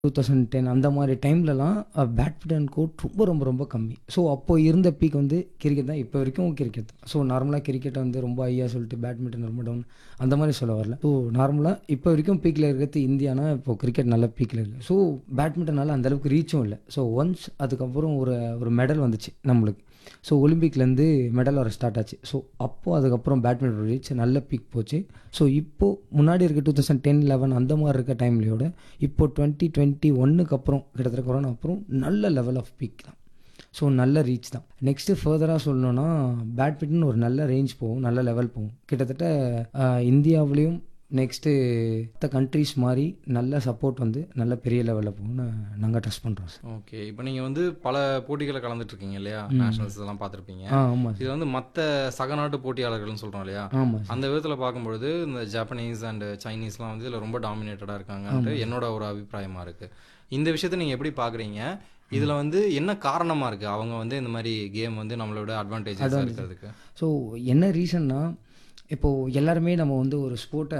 2010 அந்த மாதிரி டைம்லலாம் பேட்மிண்டன் கோர்ட் ரொம்ப ரொம்ப ரொம்ப கம்மி ஸோ அப்போ இருந்த பீக் வந்து கிரிக்கெட் தான் இப்போ வரைக்கும் கிரிக்கெட் தான் ஸோ நார்மலாக கிரிக்கெட்டை வந்து ரொம்ப ஹையாக சொல்லிட்டு பேட்மிண்டன் ரொம்ப டவுன் அந்த மாதிரி சொல்ல வரல ஸோ நார்மலாக இப்போ வரைக்கும் பீக்கில் இருக்கிறது இந்தியானா இப்போ கிரிக்கெட் நல்ல பீக்கில் இருக்குது ஸோ பேட்மிண்டனால அந்த அளவுக்கு ரீச்சும் இல்லை ஸோ ஒன்ஸ் அதுக்கப்புறம் ஒரு ஒரு மெடல் வந்துச்சு நம்மளுக்கு ஸோ ஒலிம்பிக்லேருந்து மெடல் வர ஸ்டார்ட் ஆச்சு ஸோ அப்போது அதுக்கப்புறம் பேட்மிண்டன் ரீச் நல்ல பீக் போச்சு ஸோ இப்போது முன்னாடி இருக்க டூ தௌசண்ட் டென் லெவன் அந்த மாதிரி இருக்க டைம்லையோட இப்போ டுவெண்ட்டி டுவெண்ட்டி ஒன்னுக்கு அப்புறம் கிட்டத்தட்ட கொரோனா அப்புறம் நல்ல லெவல் ஆஃப் பீக் தான் ஸோ நல்ல ரீச் தான் நெக்ஸ்ட்டு ஃபர்தராக சொல்லணும்னா பேட்மிண்டன் ஒரு நல்ல ரேஞ்ச் போகும் நல்ல லெவல் போகும் கிட்டத்தட்ட ஆஹ், இந்தியாவுலேயும் நெக்ஸ்ட்டு மற்ற கண்ட்ரீஸ் மாதிரி நல்ல சப்போர்ட் வந்து நல்ல பெரிய லெவலில் போகும்னு நாங்கள் ட்ரஸ்ட் பண்ணுறோம் சார் ஓகே இப்போ நீங்கள் வந்து பல போட்டிகளை கலந்துட்டு இருக்கீங்க இல்லையா நேஷனல்ஸ் எல்லாம் பார்த்துருப்பீங்க ஆ ஆமாம் இது வந்து மற்ற சக நாட்டு போட்டியாளர்கள்னு சொல்கிறோம் இல்லையா ஆமாம் சார் அந்த விதத்தில் பார்க்கும்பொழுது இந்த ஜப்பானீஸ் அண்ட் சைனீஸ்லாம் வந்து இதில் ரொம்ப டாமினேட்டடாக இருக்காங்கன்ட்டு என்னோட ஒரு அபிப்பிராயமாக இருக்குது இந்த விஷயத்தை நீங்கள் எப்படி பார்க்குறீங்க இதில் வந்து என்ன காரணமாக இருக்குது அவங்க வந்து இந்த மாதிரி கேம் வந்து நம்மளோட அட்வான்டேஜஸாக இருக்கிறதுக்கு ஸோ என்ன ரீசன்னா இப்போது எல்லாருமே நம்ம வந்து ஒரு ஸ்போர்ட்டை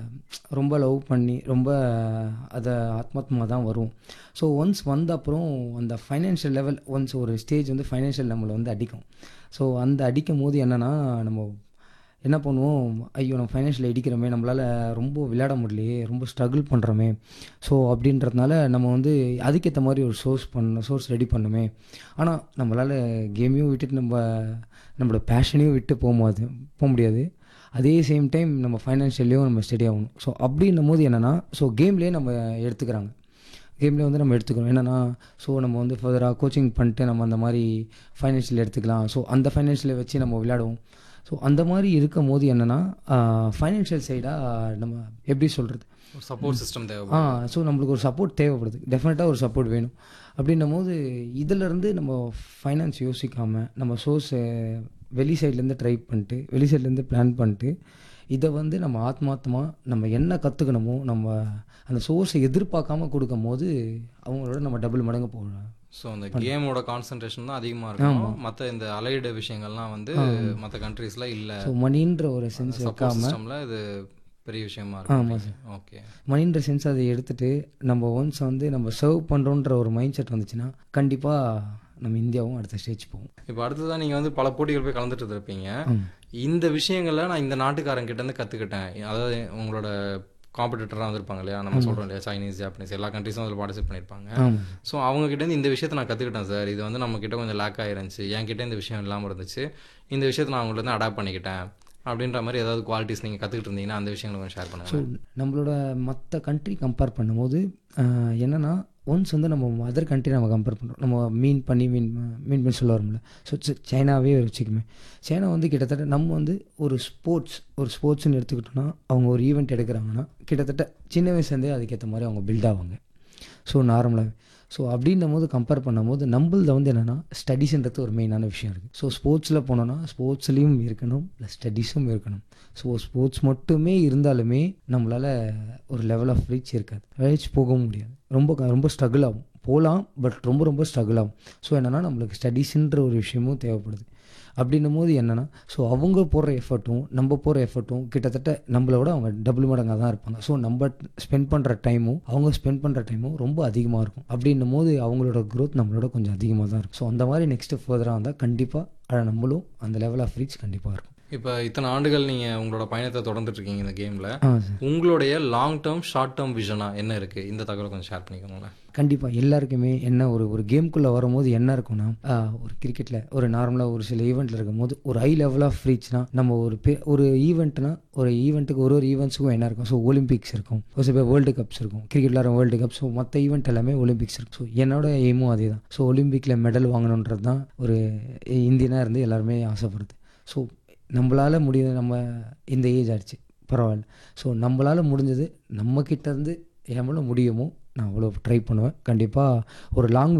ரொம்ப லவ் பண்ணி ரொம்ப அதை ஆத்மாத்மா தான் வரும் ஸோ ஒன்ஸ் வந்த அப்புறம் அந்த ஃபைனான்ஷியல் லெவல் ஒன்ஸ் ஒரு ஸ்டேஜ் வந்து ஃபைனான்ஷியல் நம்மளை வந்து அடிக்கும் ஸோ அந்த அடிக்கும் போது என்னென்னா நம்ம என்ன பண்ணுவோம் ஐயோ நம்ம ஃபைனான்ஷியல் அடிக்கிறோமே நம்மளால் ரொம்ப விளையாட முடியலையே ரொம்ப ஸ்ட்ரகிள் பண்ணுறோமே ஸோ அப்படின்றதுனால நம்ம வந்து அதுக்கேற்ற மாதிரி ஒரு சோர்ஸ் பண்ண சோர்ஸ் ரெடி பண்ணுமே ஆனால் நம்மளால் கேமையும் விட்டுட்டு நம்ம நம்மளோட பேஷனையும் விட்டு போக முடியாது போக முடியாது அதே சேம் டைம் நம்ம ஃபைனான்ஷியல்லையும் நம்ம ஸ்டடி ஆகணும் ஸோ அப்படின்னும் போது என்னென்னா ஸோ கேம்லேயே நம்ம எடுத்துக்கிறாங்க கேம்லேயே வந்து நம்ம எடுத்துக்கிறோம் என்னென்னா ஸோ நம்ம வந்து ஃபர்தராக கோச்சிங் பண்ணிட்டு நம்ம அந்த மாதிரி ஃபைனான்ஷியல் எடுத்துக்கலாம் ஸோ அந்த ஃபைனான்ஷியலை வச்சு நம்ம விளையாடுவோம் ஸோ அந்த மாதிரி இருக்கும் போது என்னென்னா ஃபைனான்ஷியல் சைடாக நம்ம எப்படி சொல்கிறது ஒரு சப்போர்ட் சிஸ்டம் தேவை ஆ ஸோ நம்மளுக்கு ஒரு சப்போர்ட் தேவைப்படுது டெஃபினட்டாக ஒரு சப்போர்ட் வேணும் அப்படின்னும் போது இதிலேருந்து நம்ம ஃபைனான்ஸ் யோசிக்காமல் நம்ம சோர்ஸை வெளி சைட்லேருந்து ட்ரை பண்ணிட்டு வெளி சைட்லேருந்து பிளான் பண்ணிட்டு இதை வந்து நம்ம ஆத்மார்த்தமாக நம்ம என்ன கற்றுக்கணுமோ நம்ம அந்த சோர்ஸை எதிர்பார்க்காம கொடுக்கும் போது அவங்களோட நம்ம டபுள் மடங்கு போகலாம் ஸோ அந்த கேமோட கான்சன்ட்ரேஷன் தான் அதிகமாக இருக்கும் மற்ற இந்த அலைடு விஷயங்கள்லாம் வந்து மற்ற கண்ட்ரீஸில் இல்லை ஸோ மணின்ற ஒரு சென்ஸ் சப்போர்ட் சிஸ்டமில் இது பெரிய விஷயமா இருக்கு ஓகே மணின்ற சென்ஸ் அதை எடுத்துட்டு நம்ம ஒன்ஸ் வந்து நம்ம சர்வ் பண்ணுறோன்ற ஒரு மைண்ட் செட் வந்துச்சுன்னா கண்டிப்பாக நம்ம இந்தியாவும் அடுத்த ஸ்டேஜ் போவோம் இப்போ அடுத்ததான் நீங்கள் வந்து பல போட்டிகள் போய் கலந்துட்டு இருப்பீங்க இந்த விஷயங்களை நான் இந்த நாட்டுக்காரங்க கிட்ட இருந்து கற்றுக்கிட்டேன் அதாவது உங்களோட காம்படிட்டராக வந்திருப்பாங்க இல்லையா நம்ம சொல்கிறோம் இல்லையா சைனீஸ் ஜாப்பனீஸ் எல்லா கண்ட்ரீஸும் அதில் பார்ட்டிசிபேட் பண்ணியிருப்பாங்க ஆமாம் ஸோ அவங்க கிட்ட இருந்து இந்த விஷயத்தை நான் கற்றுக்கிட்டேன் சார் இது வந்து நம்ம கிட்ட கொஞ்சம் லேக் ஆயிருந்துச்சு என் கிட்ட இந்த விஷயம் இல்லாமல் இருந்துச்சு இந்த விஷயத்தை நான் அவங்கள்ட்ட இருந்து அடாப்ட் பண்ணிக்கிட்டேன் அப்படின்ற மாதிரி ஏதாவது குவாலிட்டிஸ் நீங்கள் கற்றுக்கிட்டு இருந்தீங்கன்னா அந்த விஷயங்களை கொஞ்சம் ஷேர் பண்ணுங்க ஸோ நம்மளோட மற்ற கண்ட்ரி கம்பேர் பண்ணும்போது ஆஹ், என்னன்னா ஒன்ஸ் வந்து நம்ம அதர் கண்ட்ரி நம்ம கம்பேர் பண்ணுறோம் நம்ம மீன் பண்ணி மீன் மீன் பண்ணி சொல்ல வரோம்ல ஸோ சைனாவே வச்சுக்குமே சைனா வந்து கிட்டத்தட்ட நம்ம வந்து ஒரு ஸ்போர்ட்ஸ் ஒரு ஸ்போர்ட்ஸ்னு எடுத்துக்கிட்டோம்னா அவங்க ஒரு ஈவெண்ட் எடுக்கிறாங்கன்னா கிட்டத்தட்ட சின்ன வயசுலேருந்தே அதுக்கேற்ற மாதிரி அவங்க பில்ட் ஆவாங்க ஸோ நார்மலாகவே ஸோ அப்படின்னும் போது கம்பேர் பண்ணும்போது நம்மளது வந்து என்னென்னா ஸ்டடீஸ்ன்றது ஒரு மெயினான விஷயம் இருக்குது ஸோ ஸ்போர்ட்ஸில் போனோன்னா ஸ்போர்ட்ஸ்லேயும் இருக்கணும் ப்ளஸ் ஸ்டடீஸும் இருக்கணும் ஸோ ஸ்போர்ட்ஸ் மட்டுமே இருந்தாலுமே நம்மளால் ஒரு லெவல் ஆஃப் ரீச் இருக்காது ரீச் போகவும் முடியாது ரொம்ப க- ரொம்ப ஸ்ட்ரகிள் ஆகும் போகலாம் பட் ரொம்ப ரொம்ப ஸ்ட்ரகிள் ஆகும் ஸோ என்னென்னா நம்மளுக்கு ஸ்டடீஸ்ன்ற ஒரு விஷயமும் தேவைப்படுது அப்படின்னும் போது என்னென்னா ஸோ அவங்க போடுற எஃபர்ட்டும் நம்ம போடுற எஃபர்ட்டும் கிட்டத்தட்ட நம்மளோட அவங்க டபுள் மடங்காக தான் இருப்பாங்க ஸோ நம்ம ஸ்பெண்ட் பண்ணுற டைமும் அவங்க ஸ்பெண்ட் பண்ணுற டைமும் ரொம்ப அதிகமாக இருக்கும் அப்படின்னும் போது அவங்களோட க்ரோத் நம்மளோட கொஞ்சம் அதிகமாக தான் இருக்கும் ஸோ அந்த மாதிரி நெக்ஸ்ட்டு ஃபர்தராக வந்தால் கண்டிப்பாக நம்மளும் அந்த லெவல் ஆஃப் ரீச் கண்டிப்பாக இருக்கும் இப்போ இத்தனை ஆண்டுகள் நீங்கள் உங்களோட பயணத்தை தொடர்ந்துட்டு இருக்கீங்க இந்த கேமில் ஆ சார் உங்களுடைய லாங் டேர்ம் ஷார்ட் டேர்ம் விஷனாக என்ன இருக்குது இந்த தகவலை கொஞ்சம் ஷேர் பண்ணிக்கோங்களேன் கண்டிப்பாக எல்லாருக்குமே என்ன ஒரு ஒரு கேம்குள்ளே வரும்போது என்ன இருக்கும்னா ஆ, ஒரு கிரிக்கெட்டில் ஒரு நார்மலாக ஒரு சில ஈவெண்ட்டில் இருக்கும்போது ஒரு ஹை லெவல் ஆஃப் ரீச்னா நம்ம ஒரு பெ ஒரு ஈவெண்ட்னா ஒரு ஈவெண்ட்டுக்கு ஒரு ஒரு ஈவெண்ட்ஸுக்கும் என்ன இருக்கும் ஸோ ஒலிம்பிக்ஸ் இருக்கும் ஒரு சில பேர் வேர்ல்டு கப்ஸ் இருக்கும் கிரிக்கெட் விளாட்ற வேர்ல்டு கப் ஸோ மற்ற ஈவெண்ட் எல்லாமே ஒலிம்பிக்ஸ் இருக்கும் ஸோ என்னோட எய்மும் அதே தான் ஸோ ஒலிம்பிக்கில் மெடல் வாங்கணுன்றது தான் ஒரு இந்தியனாக இருந்து எல்லாருமே ஆசைப்படுது ஸோ நம்மளால் முடியுது நம்ம இந்த ஏஜ் ஆயிடுச்சு பரவாயில்ல ஸோ நம்மளால் முடிஞ்சது நம்மக்கிட்ட இருந்து எவ்வளோ முடியுமோ நான் அவ்வளோ ட்ரை பண்ணுவேன் கண்டிப்பாக ஒரு லாங்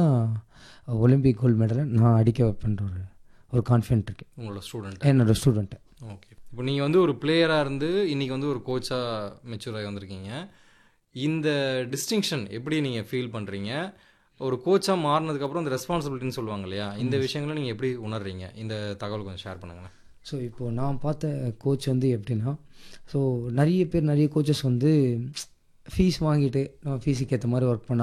விஷனாக ஒலிம்பிக் கோல்டு மெடலை நான் அடிக்க வைப்பேன்ற ஒரு ஒரு கான்ஃபிடென்ட் இருக்கு உங்களோட ஸ்டூடெண்ட் என்னோட ஸ்டூடெண்ட்டை ஓகே இப்போ நீங்கள் வந்து ஒரு பிளேயராக இருந்து இன்றைக்கி வந்து ஒரு கோச்சாக மெச்சூர் ஆகி வந்திருக்கீங்க இந்த டிஸ்டிங்ஷன் எப்படி நீங்கள் ஃபீல் பண்ணுறீங்க ஒரு கோச்சாக மாறினதுக்கப்புறம் இந்த ரெஸ்பான்சிபிலிட்டின்னு சொல்லுவாங்க இல்லையா இந்த விஷயங்களை நீங்கள் எப்படி உணர்றீங்க இந்த தகவல் கொஞ்சம் ஷேர் பண்ணுங்களேன் ஸோ இப்போது நான் பார்த்த கோச் வந்து எப்படின்னா ஸோ நிறைய பேர் நிறைய கோச்சஸ் வந்து ஃபீஸ் வாங்கிட்டு நம்ம ஃபீஸுக்கு ஏற்ற மாதிரி ஒர்க் பண்ண